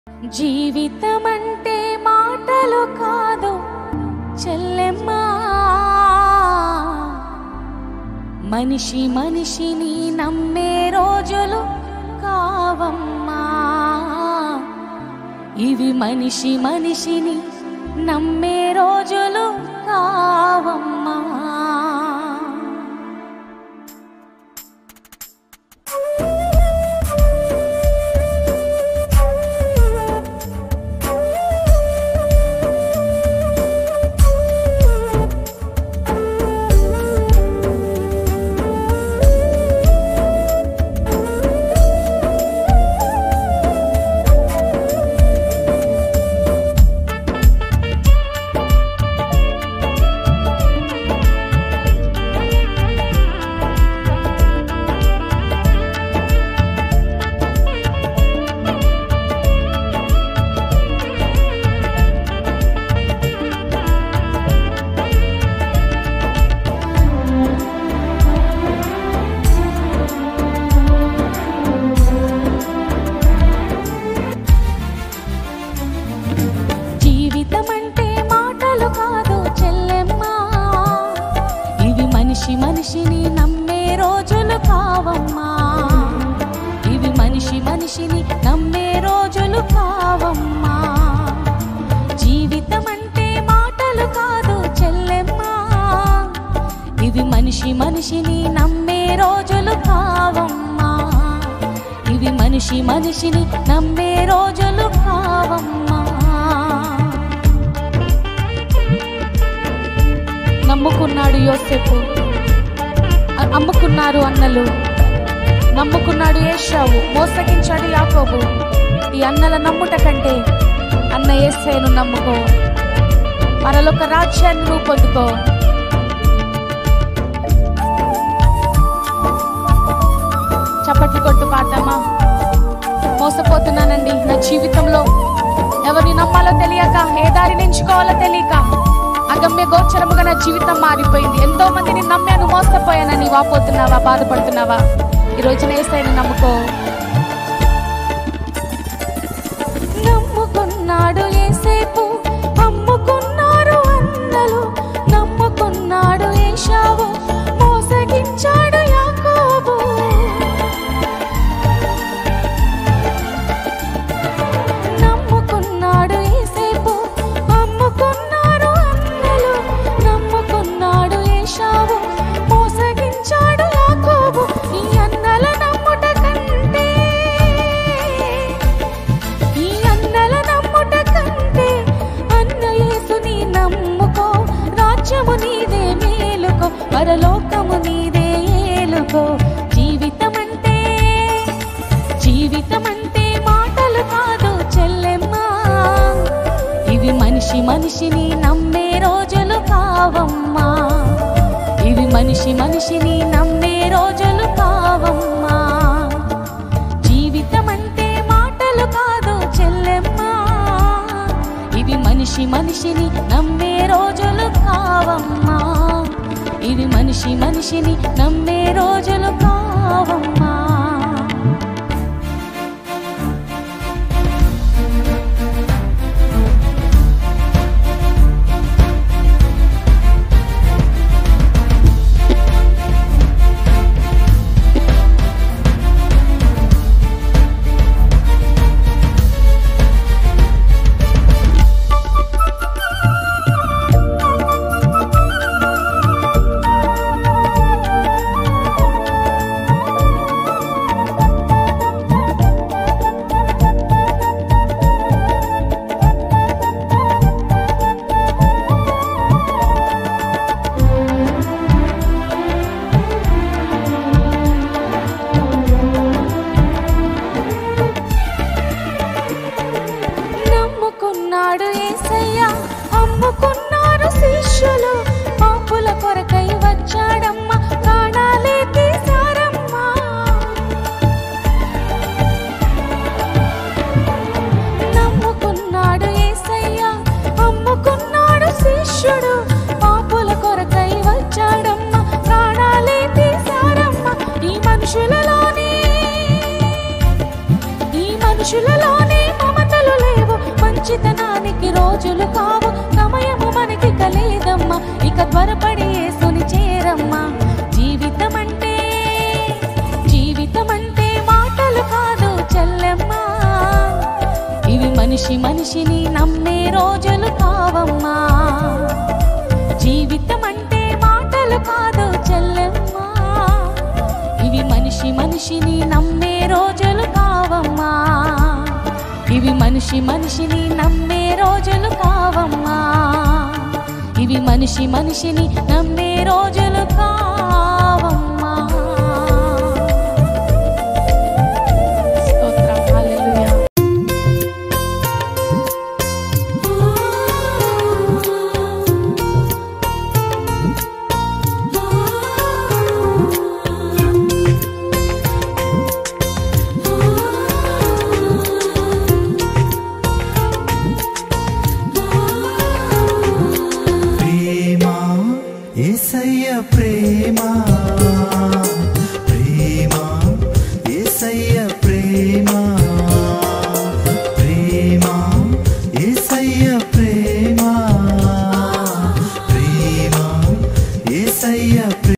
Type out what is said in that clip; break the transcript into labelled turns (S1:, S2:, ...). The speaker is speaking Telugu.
S1: జీవితం అంటే మాటలు కాదు చెల్లెమ్మా మనిషి మనిషిని నమ్మే రోజులు కావమ్మా ఇవి మనిషి మనిషిని నమ్మే రోజులు కావమ్మా జీవితం అంటే మాటలు కాదు చెల్లెమ్మా ఇవి మనిషి మనిషిని నమ్మే రోజులు కావమ్మా ఇవి మనిషి మనిషిని నమ్మే రోజులు కావమ్మా జీవితం అంటే మాటలు కాదు చెల్లెమ్మా ఇవి మనిషి మనిషిని నమ్మే రోజులు కావమ్మా ఇవి మనిషి మనిషిని నమ్మే రోజులు కావమ్మా నమ్ముకున్నాడు యోసేపు అ- అమ్ముకున్నారు అన్నలు నమ్ముకున్నాడు ఏషావు మోసగించాడు యాకోబు ఈ అన్నల నమ్ముట కంటే అన్న ఏసైను నమ్ముకో పరలోక రాజ్యాన్ని నువ్వు పొందుకో చప్పట్లు కొట్టు పాడదామా మోసపోతున్నానండి నా జీవితంలో ఎవరిని నమ్మాలో తెలియక ఏ దారిని ఎంచుకోవాలో తెలియక అగమ్య గోచరముగా నా జీవితం మారిపోయింది ఎంతో మందిని నమ్మాను మోసపోయానని వాపోతున్నావా బాధపడుతున్నావా ఈ రోజు నేసైనా నమ్ముకో నమ్ముకున్నాడు ఏసేపు అమ్ముకున్నారు అన్నలు నమ్ముకున్నాడు ఏషావు మోసగించాడు యాకోబు నమ్ముకున్నాడు ఏసేపు అమ్ముకున్నారు అన్నలు నమ్ముకున్నాడు ఏషావు మోసగించాడు యాకోబు ఈ అన్నల నమ్ముట కంటే ఈ అన్నల నమ్ముట కంటే అన్న యేసుని నమ్ముకో రాజ్యము నీదే మేలుకో పరలోకము నీదే ఏలుకో జీవితం అంటే జీవితం అంటే మాటలు కాదు చెల్లెమ్మా ఇవి మనిషి మనిషిని నమ్మే రోజులు కావమ్మా ఇవి మనిషి మనిషిని నమ్మే రోజులు కావమ్మా జీవితం అంటే మాటలు కాదు చెల్లెమ్మా ఇవి మనిషి మనిషిని నమ్మే రోజులు కావమ్మా ఇవి మనిషి మనిషిని నమ్మే రోజులు కావమ్మా మనిషి మనిషిని నమ్మే రోజులు కావమ్మా జీవితం అంటే మాటలు కాదు చెల్లెమ్మా ఇవి మనిషి మనిషిని నమ్మే రోజులు కావమ్మా ఇవి మనిషి మనిషిని నమ్మే రోజులు కావమ్మా ఇవి మనిషి మనిషిని నమ్మే రోజులు కావమ్మా స్తోత్రం హల్లెలూయా
S2: ప్రేమ ఏసయ్య ప్రేమ ప్రేమ ఏసయ్య ప్రేమ ప్రేమ ఏసయ్య ప్రేమ